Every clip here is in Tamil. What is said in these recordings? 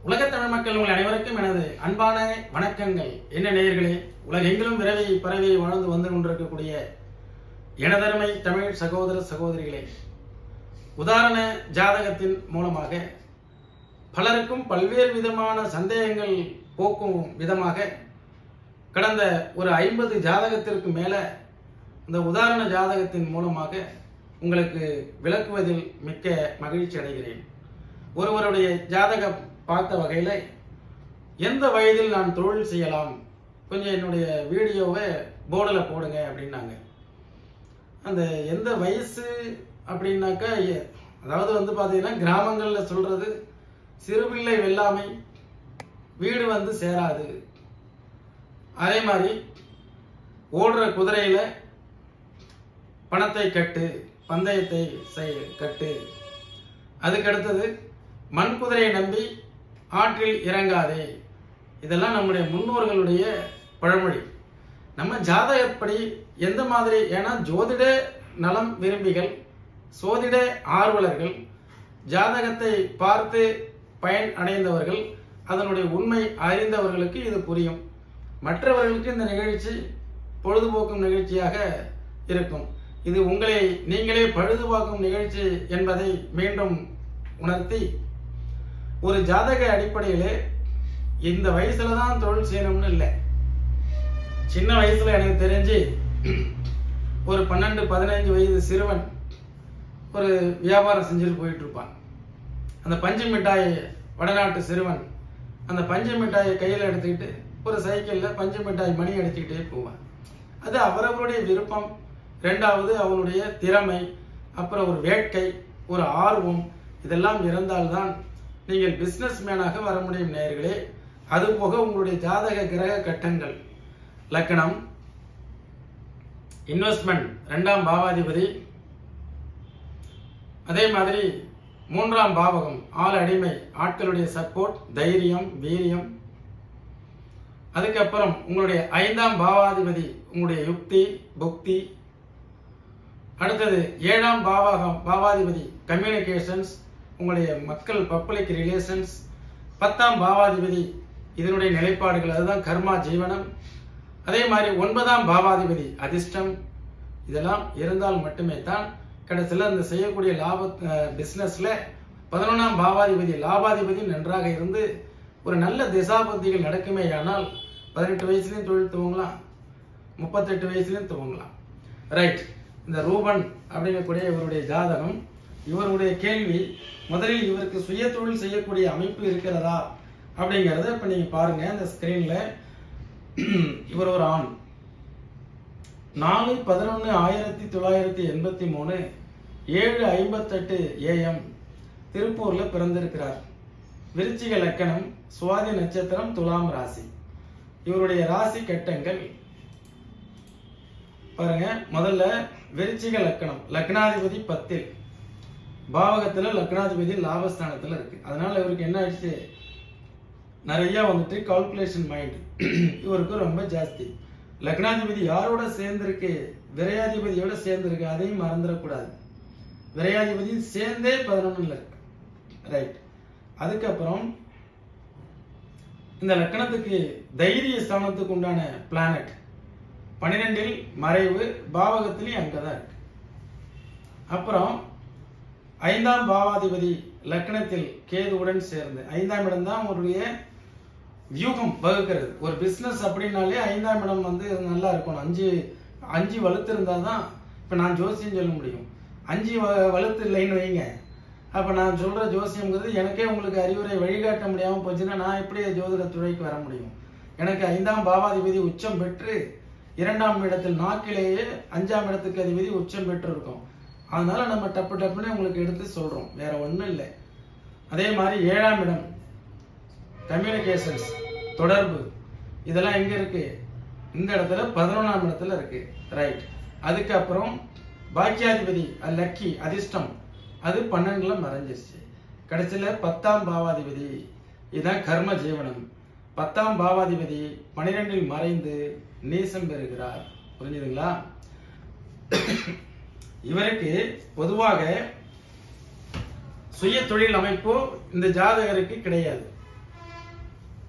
உலகத் தமிழ் மக்கள் உங்கள் அனைவருக்கும் எனது அன்பான வணக்கங்கள் என்ன நேயர்களே உலகெங்கிலும் விரவி பரவி வாழ்ந்து வந்து கொண்டிருக்கக்கூடிய எனதருமை தமிழ் சகோதர சகோதரிகளே உதாரண ஜாதகத்தின் மூலமாக பலருக்கும் பல்வேறு விதமான சந்தேகங்கள் போக்கும் விதமாக கடந்த ஒரு ஐம்பது ஜாதகத்திற்கு மேல இந்த உதாரண ஜாதகத்தின் மூலமாக உங்களுக்கு விளக்குவதில் மிக்க மகிழ்ச்சி அடைகிறேன் ஒருவருடைய ஜாதகம் பார்த்த வகையில் எந்த வயதில் நான் தொழில் செய்யலாம் கொஞ்சம் என்னுடைய வீடியோவை போர்டில் போடுங்க அப்படின்னாங்க அந்த எந்த வயசு அப்படின்னாக்கா எ- அதாவது வந்து பார்த்தீங்கன்னா கிராமங்களில் சொல்றது சிறுபிள்ளை வெள்ளாமை வீடு வந்து சேராது அதே மாதிரி ஓடுற குதிரையில பணத்தை கட்டு பந்தயத்தை செய் கட்டு அதுக்கு அடுத்தது மண் குதிரையை நம்பி ஆற்றில் இறங்காதே இதெல்லாம் நம்முடைய முன்னோர்களுடைய பழமொழி நம்ம ஜாதகப்படி எந்த மாதிரி ஏன்னா ஜோதிட நலம் விரும்பிகள் சோதிட ஆர்வலர்கள் ஜாதகத்தை பார்த்து பயன் அடைந்தவர்கள் அதனுடைய உண்மை அறிந்தவர்களுக்கு இது புரியும் மற்றவர்களுக்கு இந்த நிகழ்ச்சி பொழுதுபோக்கும் நிகழ்ச்சியாக இருக்கும் இது உங்களை நீங்களே பழுதுபார்க்கும் நிகழ்ச்சி என்பதை மீண்டும் உணர்த்தி ஒரு ஜாதக அடிப்படையிலே இந்த வயசுல தான் தொழில் செய்யணும்னு இல்லை சின்ன வயசுல எனக்கு தெரிஞ்சு ஒரு பன்னெண்டு பதினைஞ்சு வயது சிறுவன் ஒரு வியாபாரம் செஞ்சுட்டு போயிட்டு இருப்பான் அந்த பஞ்சு மிட்டாய் வடநாட்டு சிறுவன் அந்த பஞ்சு மிட்டாயை கையில் எடுத்துக்கிட்டு ஒரு சைக்கிளில் பஞ்சு மிட்டாய் மணி அடிச்சுக்கிட்டே போவான் அது அவரவருடைய விருப்பம் ரெண்டாவது அவனுடைய திறமை அப்புறம் ஒரு வேட்கை ஒரு ஆர்வம் இதெல்லாம் இருந்தால்தான் நீங்கள் பிசினஸ் மேனாக வர முடியும் நேயர்களே அதுபோக உங்களுடைய ஜாதக கிரக கட்டங்கள் லக்கணம் இன்வெஸ்ட்மெண்ட் ரெண்டாம் பாவாதிபதி அதே மாதிரி மூன்றாம் பாவகம் ஆள் அடிமை ஆட்களுடைய சப்போர்ட் தைரியம் வீரியம் அதுக்கப்புறம் உங்களுடைய ஐந்தாம் பாவாதிபதி உங்களுடைய யுக்தி புக்தி அடுத்தது ஏழாம் பாவகம் பாவாதிபதி கம்யூனிகேஷன்ஸ் உங்களுடைய மக்கள் பப்ளிக் ரிலேஷன்ஸ் பத்தாம் பாவாதிபதி இதனுடைய நிலைப்பாடுகள் அதுதான் கர்மா ஜீவனம் அதே மாதிரி ஒன்பதாம் பாவாதிபதி அதிர்ஷ்டம் இதெல்லாம் இருந்தால் மட்டுமே தான் கடைசியில் அந்த செய்யக்கூடிய லாப பிஸ்னஸ்ல பதினொன்றாம் பாவாதிபதி லாபாதிபதி நன்றாக இருந்து ஒரு நல்ல திசாபுத்திகள் நடக்குமேயானால் பதினெட்டு வயசுலயும் தொழில் துவங்கலாம் முப்பத்தெட்டு வயசுலயும் துவங்கலாம் ரைட் இந்த ரூபன் அப்படிங்கக்கூடிய இவருடைய ஜாதகம் இவருடைய கேள்வி முதலில் இவருக்கு சுய தொழில் செய்யக்கூடிய அமைப்பு இருக்கிறதா அப்படிங்கறத இப்ப நீங்க பாருங்க இந்த ஸ்கிரீன்ல இவர் ஒரு ஆண் நாலு பதினொன்று ஆயிரத்தி தொள்ளாயிரத்தி எண்பத்தி மூணு ஏழு ஐம்பத்தெட்டு ஏஎம் திருப்பூர்ல பிறந்திருக்கிறார் விருச்சிக லக்கணம் சுவாதி நட்சத்திரம் துலாம் ராசி இவருடைய ராசி கட்டங்கள் பாருங்க முதல்ல விருச்சிக லக்கணம் லக்னாதிபதி பத்தில் பாவகத்துல லக்னாதிபதி லாபஸ்தானத்துல இருக்கு அதனால இவருக்கு என்ன ஆயிடுச்சு நிறைய வந்துட்டு கால்குலேஷன் மைண்ட் இவருக்கு ரொம்ப ஜாஸ்தி லக்னாதிபதி யாரோட சேர்ந்திருக்கு விரையாதிபதியோட சேர்ந்திருக்கு அதையும் மறந்துடக்கூடாது விரையாதிபதி சேர்ந்தே பதினொன்னுல இருக்கு ரைட் அதுக்கப்புறம் இந்த லக்கணத்துக்கு தைரிய ஸ்தானத்துக்கு உண்டான பிளானட் பன்னிரெண்டில் மறைவு பாவகத்திலையும் அங்கதான் இருக்கு அப்புறம் ஐந்தாம் பாவாதிபதி லக்னத்தில் கேதுவுடன் சேர்ந்து ஐந்தாம் இடம் தான் அவருடைய வியூகம் வகுக்கிறது ஒரு பிசினஸ் அப்படின்னாலே ஐந்தாம் இடம் வந்து நல்லா இருக்கணும் அஞ்சு அஞ்சு வலுத்து இருந்தால் தான் இப்போ நான் ஜோசியம் சொல்ல முடியும் அஞ்சு வ- வலுத்து இல்லைன்னு வைங்க அப்போ நான் சொல்ற ஜோசியம்ங்கிறது எனக்கே உங்களுக்கு அறிவுரை வழிகாட்ட முடியாமல் போச்சுன்னா நான் எப்படி ஜோதிட துறைக்கு வர முடியும் எனக்கு ஐந்தாம் பாவாதிபதி உச்சம் பெற்று இரண்டாம் இடத்தில் நாக்கிலேயே அஞ்சாம் இடத்துக்கு அதிபதி உச்சம் பெற்று இருக்கும் அதனால நம்ம டப்பு டப்புன்னு உங்களுக்கு எடுத்து சொல்றோம் வேற ஒண்ணும் இல்லை அதே மாதிரி ஏழாம் இடம் கம்யூனிகேஷன்ஸ் தொடர்பு இதெல்லாம் எங்க இருக்கு இந்த இடத்துல பதினொன்றாம் இடத்துல இருக்கு ரைட் அதுக்கப்புறம் பாக்கியாதிபதி லக்கி அதிர்ஷ்டம் அது பன்னெண்டுல மறைஞ்சிருச்சு கடைசியில பத்தாம் பாவாதிபதி இதுதான் கர்ம ஜீவனம் பத்தாம் பாவாதிபதி பனிரெண்டில் மறைந்து நீசம் பெறுகிறார் புரிஞ்சுதுங்களா இவருக்கு பொதுவாக சுய தொழில் அமைப்பு இந்த ஜாதகருக்கு கிடையாது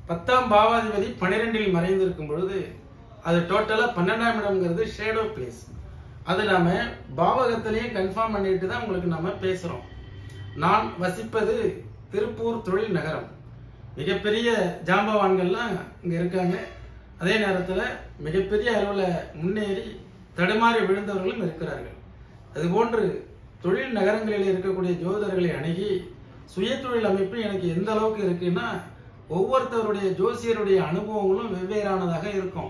பத்தாம் பாவாதிபதி பன்னிரெண்டில் மறைந்திருக்கும் பொழுது அது டோட்டலா பன்னெண்டாம் இடம்ங்கிறது ஷேடோ பிளேஸ் அது நாம பாவகத்திலையும் கன்ஃபார்ம் பண்ணிட்டு தான் உங்களுக்கு நாம பேசுறோம் நான் வசிப்பது திருப்பூர் தொழில் நகரம் மிகப்பெரிய ஜாம்பவான்கள்லாம் இங்க இருக்காங்க அதே நேரத்துல மிகப்பெரிய அளவுல முன்னேறி தடுமாறி விழுந்தவர்களும் இருக்கிறார்கள் அதுபோன்று தொழில் நகரங்களில் இருக்கக்கூடிய ஜோதிடர்களை அணுகி சுய தொழில் அமைப்பு எனக்கு எந்த அளவுக்கு இருக்குன்னா ஒவ்வொருத்தருடைய ஜோசியருடைய அனுபவங்களும் வெவ்வேறானதாக இருக்கும்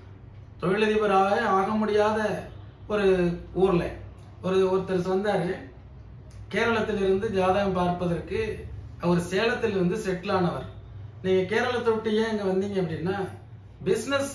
தொழிலதிபராக ஆக முடியாத ஒரு ஊர்ல ஒரு ஒருத்தர் வந்தாரு கேரளத்திலிருந்து ஜாதகம் பார்ப்பதற்கு அவர் சேலத்தில் இருந்து செட்டில் ஆனவர் நீங்க கேரளத்தை விட்டு ஏன் இங்க வந்தீங்க அப்படின்னா பிசினஸ்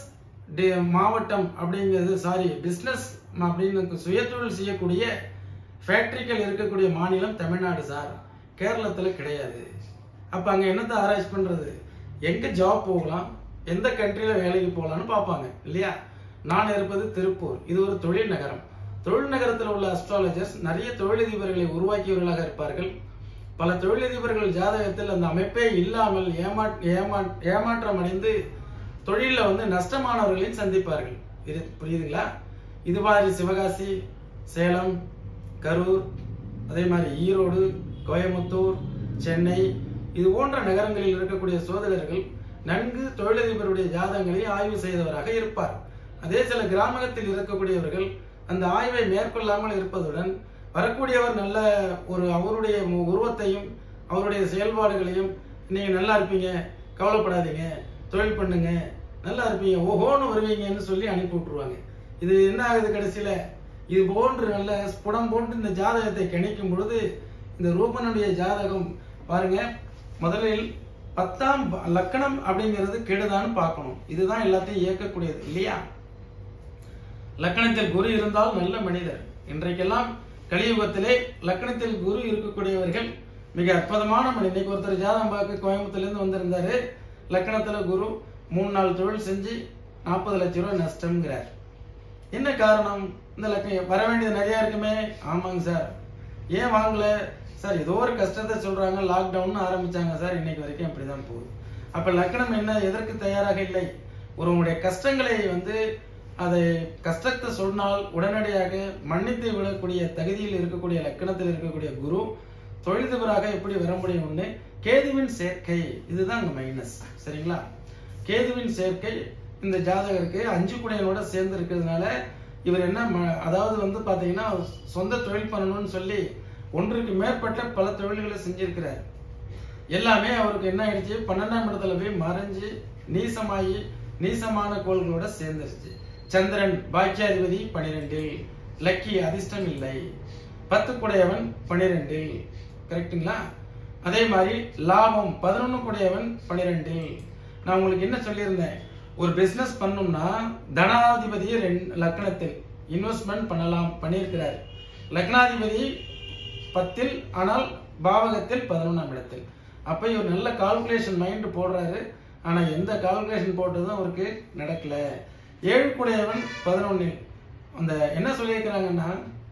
மாவட்டம் அப்படிங்கிறது சாரி பிசினஸ் அப்படின்னு சுயதொழில் செய்யக்கூடிய ஃபேக்டரிகள் இருக்கக்கூடிய மாநிலம் தமிழ்நாடு சார் கேரளத்துல கிடையாது அப்ப அங்க என்னத்தை ஆராய்ச்சி பண்றது எங்க ஜாப் போகலாம் எந்த கண்ட்ரில வேலைக்கு போகலாம்னு பார்ப்பாங்க இல்லையா நான் இருப்பது திருப்பூர் இது ஒரு தொழில் நகரம் தொழில் நகரத்தில் உள்ள அஸ்ட்ராலஜர்ஸ் நிறைய தொழிலதிபர்களை உருவாக்கியவர்களாக இருப்பார்கள் பல தொழிலதிபர்கள் ஜாதகத்தில் அந்த அமைப்பே இல்லாமல் ஏமா ஏமா ஏமாற்றம் அடைந்து தொழிலில் வந்து நஷ்டமானவர்களையும் சந்திப்பார்கள் இது புரியுதுங்களா இது மாதிரி சிவகாசி சேலம் கரூர் அதே மாதிரி ஈரோடு கோயம்புத்தூர் சென்னை இது போன்ற நகரங்களில் இருக்கக்கூடிய சோதரர்கள் நன்கு தொழிலதிபருடைய ஜாதகங்களை ஆய்வு செய்தவராக இருப்பார் அதே சில கிராமத்தில் இருக்கக்கூடியவர்கள் அந்த ஆய்வை மேற்கொள்ளாமல் இருப்பதுடன் வரக்கூடியவர் நல்ல ஒரு அவருடைய மு- உருவத்தையும் அவருடைய செயல்பாடுகளையும் நீங்க நல்லா இருப்பீங்க கவலைப்படாதீங்க தொழில் பண்ணுங்க நல்லா இருப்பீங்க ஓஹோன்னு வருவீங்கன்னு சொல்லி அனுப்பி விட்டுருவாங்க இது என்ன ஆகுது கடைசியில இது போன்று நல்ல ஸ்புடம் போன்று இந்த ஜாதகத்தை கணிக்கும் பொழுது இந்த ரூபனுடைய ஜாதகம் பாருங்க முதலில் பத்தாம் ப- லக்கணம் அப்படிங்கிறது கெடுதான்னு பார்க்கணும் இதுதான் எல்லாத்தையும் இயக்கக்கூடியது இல்லையா லக்கணத்தில் குரு இருந்தால் நல்ல மனிதர் இன்றைக்கெல்லாம் கலியுகத்திலே லக்கணத்தில் குரு இருக்கக்கூடியவர்கள் மிக அற்புதமான மனிதர் இன்னைக்கு ஒருத்தர் ஜாதகம் பார்க்க கோயம்புத்தூர்ல இருந்து வந்திருந்தாரு லக்கணத்துல குரு மூணு நாள் தொழில் செஞ்சு நாற்பது லட்சம் ரூபாய் நஷ்டம்ங்கிறார் என்ன காரணம் இந்த லக்கம் வர வேண்டியது நிறைய இருக்குமே ஆமாங்க சார் ஏன் வாங்கல சார் ஏதோ ஒரு கஷ்டத்தை சொல்றாங்க லாக்டவுன் ஆரம்பிச்சாங்க சார் இன்னைக்கு வரைக்கும் அப்படிதான் போகுது அப்ப லக்னம் என்ன எதற்கு தயாராக இல்லை ஒருவனுடைய கஷ்டங்களை வந்து அதை கஷ்டத்தை சொன்னால் உடனடியாக மன்னித்து விடக்கூடிய தகுதியில் இருக்கக்கூடிய லக்கணத்தில் இருக்கக்கூடிய குரு தொழிலதிபராக எப்படி வர முடியும்னு கேதுவின் சேர்க்கை இதுதான் அங்க மைனஸ் சரிங்களா கேதுவின் சேர்க்கை இந்த ஜாதகருக்கு அஞ்சு குடையனோட சேர்ந்து இருக்கிறதுனால இவர் என்ன ம- அதாவது வந்து பாத்தீங்கன்னா சொந்த தொழில் பண்ணணும்னு சொல்லி ஒன்றுக்கு மேற்பட்ட பல தொழில்களை செஞ்சிருக்கிறார் எல்லாமே அவருக்கு என்ன ஆயிடுச்சு பன்னெண்டாம் இடத்துல போய் மறைஞ்சு நீசமாகி நீசமான கோள்களோட சேர்ந்துருச்சு சந்திரன் பாக்கியாதிபதி பனிரெண்டில் லக்கி அதிர்ஷ்டம் இல்லை பத்து குடையவன் பனிரெண்டில் கரெக்ட்டுங்களா அதே மாதிரி லாபம் பதினொன்னு குடையவன் பனிரெண்டில் நான் உங்களுக்கு என்ன சொல்லியிருந்தேன் ஒரு பிசினஸ் பண்ணணும்னா தனாதிபதி ரெண்டு லக்னத்தில் இன்வெஸ்ட்மெண்ட் பண்ணலாம் பண்ணியிருக்கிறார் லக்னாதிபதி பத்தில் ஆனால் பாவகத்தில் பதினொன்றாம் இடத்தில் அப்ப இவர் நல்ல கால்குலேஷன் மைண்ட் போடுறாரு ஆனா எந்த கால்குலேஷன் போட்டதும் அவருக்கு நடக்கல ஏழு குடையவன் பதினொன்னில் அந்த என்ன சொல்லியிருக்கிறாங்கன்னா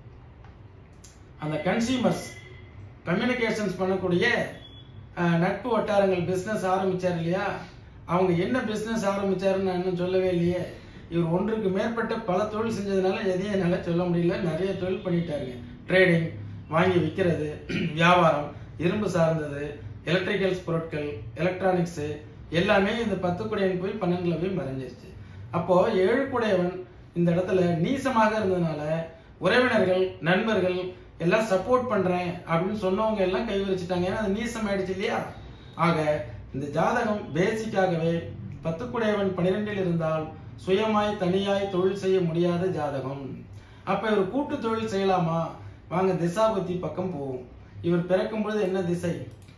அந்த கன்சியூமர்ஸ் கம்யூனிகேஷன்ஸ் பண்ணக்கூடிய அஹ், நட்பு வட்டாரங்கள் பிசினஸ் ஆரம்பிச்சார் இல்லையா அவங்க என்ன பிசினஸ் ஆரம்பிச்சாருன்னு நான் இன்னும் சொல்லவே இல்லையே இவர் ஒன்றுக்கு மேற்பட்ட பல தொழில் செஞ்சதுனால எதையும் என்னால சொல்ல முடியல நிறைய தொழில் பண்ணிட்டாருங்க ட்ரேடிங் வாங்கி விற்கிறது வியாபாரம் இரும்பு சார்ந்தது எலக்ட்ரிக்கல்ஸ் பொருட்கள் எலக்ட்ரானிக்ஸ் எல்லாமே இந்த பத்து குடையன் போய் பன்னெண்டுல போய் மறைஞ்சிருச்சு அப்போ ஏழு குடையவன் இந்த இடத்துல நீசமாக இருந்ததுனால உறவினர்கள் நண்பர்கள் எல்லாம் சப்போர்ட் பண்றேன் அப்படின்னு சொன்னவங்க எல்லாம் கை விரிச்சிட்டாங்க ஏன்னா அது நீசம் ஆயிடுச்சு இல்லையா ஆக இந்த ஜாதகம் பேசிக்காகவே பத்துக்குடையவன் பனிரெண்டில் இருந்தால் சுயமாய் தனியாய் தொழில் செய்ய முடியாத ஜாதகம் அப்ப இவர் கூட்டு தொழில் செய்யலாமா வாங்க திசாபத்தி பக்கம் போவோம் இவர் பிறக்கும் பொழுது என்ன திசை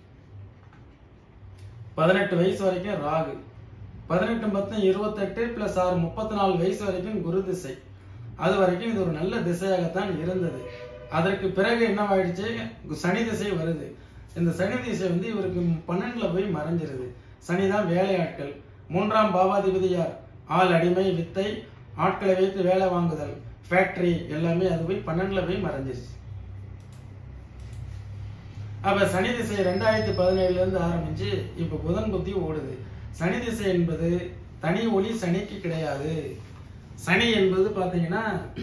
பதினெட்டு வயசு வரைக்கும் ராகு பதினெட்டு பத்து இருபத்தெட்டு பிளஸ் ஆறு முப்பத்தி நாலு வயசு வரைக்கும் குரு திசை அது வரைக்கும் இது ஒரு நல்ல திசையாகத்தான் இருந்தது அதற்கு பிறகு என்னவாயிடுச்சு சனி திசை வருது இந்த சனி திசை வந்து இவருக்கு பன்னெண்டுல போய் மறைஞ்சிருது சனிதான் வேலையாட்கள் மூன்றாம் பாவாதிபதி யார் ஆள் அடிமை வித்தை ஆட்களை வைத்து வேலை வாங்குதல் ஃபேக்டரி எல்லாமே அது போய் பன்னெண்டுல போய் மறைஞ்சிருச்சு அப்ப சனி திசை ரெண்டாயிரத்தி பதினேழுல இருந்து ஆரம்பிச்சு இப்ப புதன் புத்தி ஓடுது சனி திசை என்பது தனி ஒளி சனிக்கு கிடையாது சனி என்பது பார்த்தீங்கன்னா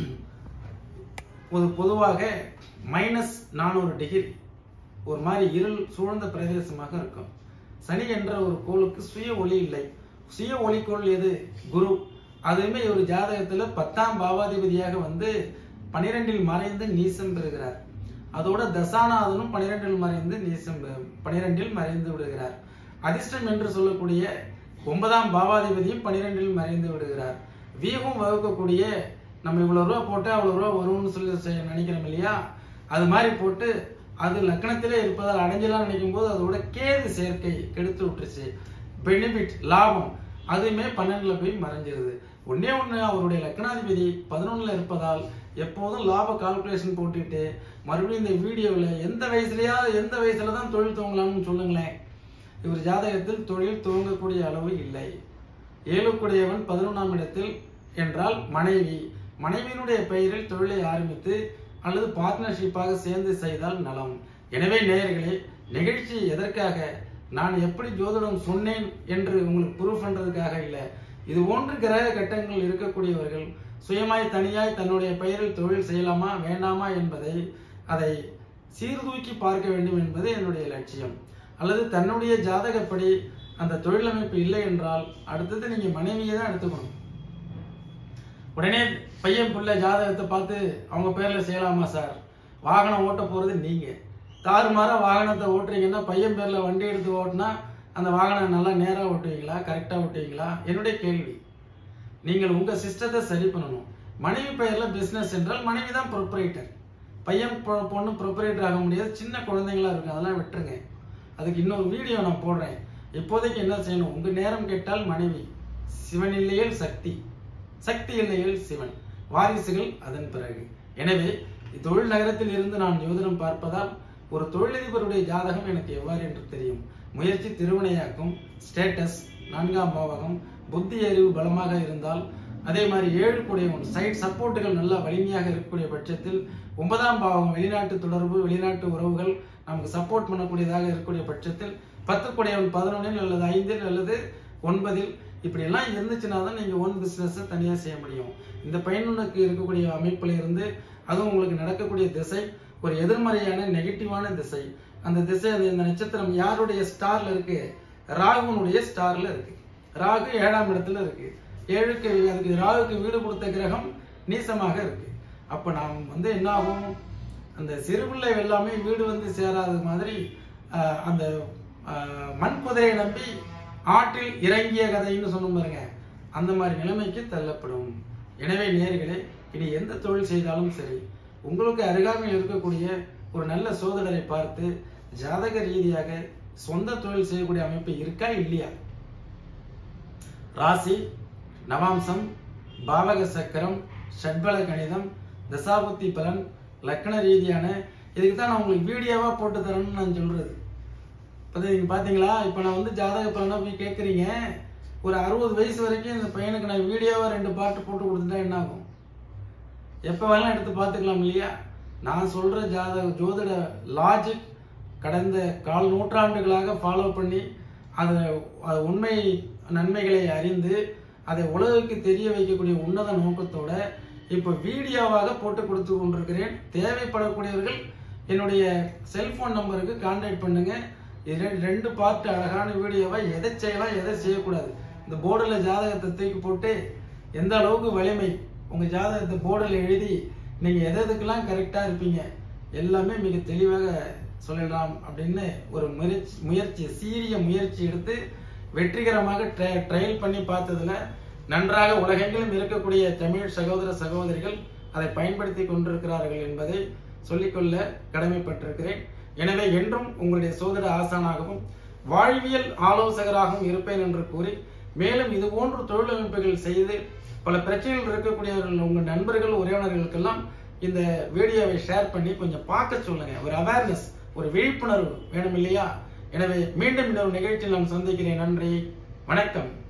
ஒரு பொதுவாக மைனஸ் நானூறு டிகிரி ஒரு மாதிரி இருள் சூழ்ந்த பிரதேசமாக இருக்கும் சனி என்ற ஒரு கோளுக்கு சுய ஒளி இல்லை சுய ஒளிக்கோள் எது குரு அதுவுமே ஒரு ஜாதகத்துல பத்தாம் பாவாதிபதியாக வந்து பனிரெண்டில் மறைந்து நீசம் பெறுகிறார் அதோட தசாநாதனும் பனிரெண்டில் மறைந்து நீசம் பெ- பனிரெண்டில் மறைந்து விடுகிறார் அதிர்ஷ்டம் என்று சொல்லக்கூடிய ஒன்பதாம் பாவாதிபதியும் பனிரெண்டில் மறைந்து விடுகிறார் வீகம் வகுக்கக்கூடிய நம்ம இவ்வளவு ரூபா போட்டு அவ்வளவு ரூபா வரும்னு சொல்லி செ- நினைக்கிறோம் இல்லையா அது மாதிரி போட்டு அது லக்னத்திலே இருப்பதால் அடைஞ்சலாம் நினைக்கும் போது அதோட கேது சேர்க்கை கெடுத்து விட்டுருச்சு பெனிஃபிட் லாபம் அதுவுமே பன்னெண்டுல போய் மறைஞ்சிருது ஒண்ணே ஒண்ணு அவருடைய லக்னாதிபதி பதினொன்னுல இருப்பதால் எப்போதும் லாப கால்குலேஷன் போட்டுட்டு மறுபடியும் இந்த வீடியோவில் எந்த வயசுலயாவது எந்த வயசுல தான் தொழில் துவங்கலாம்னு சொல்லுங்களேன் இவர் ஜாதகத்தில் தொழில் துவங்கக்கூடிய அளவு இல்லை ஏழுக்குடையவன் பதினொன்றாம் இடத்தில் என்றால் மனைவி மனைவியினுடைய பெயரில் தொழிலை ஆரம்பித்து அல்லது பார்ட்னர்ஷிப்பாக சேர்ந்து செய்தால் நலம் எனவே நேயர்களே நிகழ்ச்சி எதற்காக நான் எப்படி ஜோதிடம் சொன்னேன் என்று உங்களுக்கு ப்ரூஃப் பண்றதுக்காக இல்லை இது போன்று கிரக கட்டங்கள் இருக்கக்கூடியவர்கள் சுயமாய் தனியாய் தன்னுடைய பெயரில் தொழில் செய்யலாமா வேண்டாமா என்பதை அதை சீர்தூக்கி பார்க்க வேண்டும் என்பது என்னுடைய லட்சியம் அல்லது தன்னுடைய ஜாதகப்படி அந்த தொழில் அமைப்பு இல்லை என்றால் அடுத்தது நீங்க மனைவியை தான் எடுத்துக்கணும் உடனே பையன் புள்ள ஜாதகத்தை பார்த்து அவங்க பேர்ல செய்யலாமா சார் வாகனம் ஓட்ட போறது நீங்க தாறுமாறா வாகனத்தை ஓட்டுறீங்கன்னா பையன் பேர்ல வண்டி எடுத்து ஓட்டினா அந்த வாகனம் நல்லா நேரா ஓட்டுவீங்களா கரெக்டா ஓட்டுவீங்களா என்னுடைய கேள்வி நீங்கள் உங்க சிஸ்டத்தை சரி பண்ணணும் மனைவி பெயர்ல பிசினஸ் என்றால் மனைவி தான் ப்ரொப்ரைட்டர் பையன் பொ- பொண்ணு ப்ரொப்ரைட்டர் ஆக முடியாது சின்ன குழந்தைங்களா இருக்கு அதெல்லாம் விட்டுருங்க அதுக்கு இன்னொரு வீடியோ நான் போடுறேன் இப்போதைக்கு என்ன செய்யணும் உங்க நேரம் கேட்டால் மனைவி சிவன் இல்லையேல் சக்தி சக்தி இல்லையேல் சிவன் வாரிசுகள் அதன் பிறகு எனவே தொழில் நகரத்தில் இருந்து நான் ஜோதிடம் பார்ப்பதால் ஒரு தொழிலதிபருடைய ஜாதகம் எனக்கு எவ்வாறு என்று தெரியும் முயற்சி திருவினையாக்கும் ஸ்டேட்டஸ் நான்காம் பாவகம் புத்தி அறிவு பலமாக இருந்தால் அதே மாதிரி ஏழு கூடியவன் சைட் சப்போர்ட்டுகள் நல்லா வலிமையாக இருக்கக்கூடிய பட்சத்தில் ஒன்பதாம் பாவம் வெளிநாட்டு தொடர்பு வெளிநாட்டு உறவுகள் நமக்கு சப்போர்ட் பண்ணக்கூடியதாக இருக்கக்கூடிய பட்சத்தில் பத்து கூடியவன் பதினொன்றில் அல்லது ஐந்தில் அல்லது ஒன்பதில் இப்படி எல்லாம் இருந்துச்சுன்னா தான் நீங்க ஓன் பிசினஸ் தனியா செய்ய முடியும் இந்த பையனுக்கு இருக்கக்கூடிய அமைப்புல இருந்து அதுவும் உங்களுக்கு நடக்கக்கூடிய திசை ஒரு எதிர்மறையான நெகட்டிவான திசை அந்த திசை அது இந்த நட்சத்திரம் யாருடைய ஸ்டார்ல இருக்கு ராகுனுடைய ஸ்டார்ல இருக்கு ராகு ஏழாம் இடத்துல இருக்கு ஏழுக்கு அதுக்கு ராகுக்கு வீடு கொடுத்த கிரகம் நீசமாக இருக்கு அப்ப நாம் வந்து என்ன ஆகும் அந்த சிறுபிள்ளை எல்லாமே வீடு வந்து சேராத மாதிரி ஆஹ், அந்த ஆஹ், மண் குதிரையை நம்பி ஆற்றில் இறங்கிய கதைன்னு சொன்னோம் பாருங்க அந்த மாதிரி நிலைமைக்கு தள்ளப்படும் எனவே நேர்களே இனி எந்த தொழில் செய்தாலும் சரி உங்களுக்கு அருகாமையில் இருக்கக்கூடிய ஒரு நல்ல சோதனரை பார்த்து ஜாதக ரீதியாக சொந்த தொழில் செய்யக்கூடிய அமைப்பு இருக்கா இல்லையா ராசி நவாம்சம் பாவக சக்கரம் ஷட்பல கணிதம் தசாபுத்தி பலன் லக்கண ரீதியான இதுக்கு தான் நான் உங்களுக்கு வீடியோவா போட்டு தரேன்னு நான் சொல்றது இப்போ நீங்க பாத்தீங்களா இப்போ நான் வந்து ஜாதக பலனா போய் கேட்குறீங்க ஒரு அறுபது வயசு வரைக்கும் இந்த பையனுக்கு நான் வீடியோவா ரெண்டு பாட்டு போட்டு கொடுத்துட்டா என்ன ஆகும் எப்போ வேணாலும் எடுத்து பார்த்துக்கலாம் இல்லையா நான் சொல்ற ஜாதக ஜோதிட லாஜிக் கடந்த கால் நூற்றாண்டுகளாக ஃபாலோ பண்ணி அது அது உண்மை நன்மைகளை அறிந்து அதை உலகுக்கு தெரிய வைக்கக்கூடிய உன்னத நோக்கத்தோட இப்போ வீடியோவாக போட்டு கொடுத்து கொண்டிருக்கிறேன் தேவைப்படக்கூடியவர்கள் என்னுடைய செல்போன் நம்பருக்கு கான்டாக்ட் பண்ணுங்க இது ரெண்டு- ரெண்டு பார்ட் அழகான வீடியோவை எதை செய்யலாம் எதை செய்யக்கூடாது இந்த போர்டில் ஜாதகத்தை தூக்கி போட்டு எந்த அளவுக்கு வலிமை உங்க ஜாதகத்தை போர்டில் எழுதி நீங்க எது எதுக்கெல்லாம் கரெக்டா இருப்பீங்க எல்லாமே மிக தெளிவாக சொல்லிடலாம் அப்படின்னு ஒரு முயற்சி முயற்சி சீரிய முயற்சி எடுத்து வெற்றிகரமாக ட்ரையல் பண்ணி பார்த்ததுல நன்றாக உலகெங்கிலும் இருக்கக்கூடிய தமிழ் சகோதர சகோதரிகள் அதை பயன்படுத்தி கொண்டிருக்கிறார்கள் என்பதை சொல்லிக்கொள்ள கடமைப்பட்டிருக்கிறேன் எனவே என்றும் உங்களுடைய சோதர ஆசானாகவும் வாழ்வியல் ஆலோசகராகவும் இருப்பேன் என்று கூறி மேலும் இது போன்ற தொழிலமைப்புகள் செய்து பல பிரச்சனைகள் இருக்கக்கூடியவர்கள் உங்கள் நண்பர்கள் உறவினர்களுக்கெல்லாம் இந்த வீடியோவை ஷேர் பண்ணி கொஞ்சம் பார்க்க சொல்லுங்க ஒரு அவேர்னஸ் ஒரு விழிப்புணர்வு வேணும் இல்லையா எனவே மீண்டும் இன்னொரு நிகழ்ச்சியில் நான் சந்திக்கிறேன் நன்றி வணக்கம்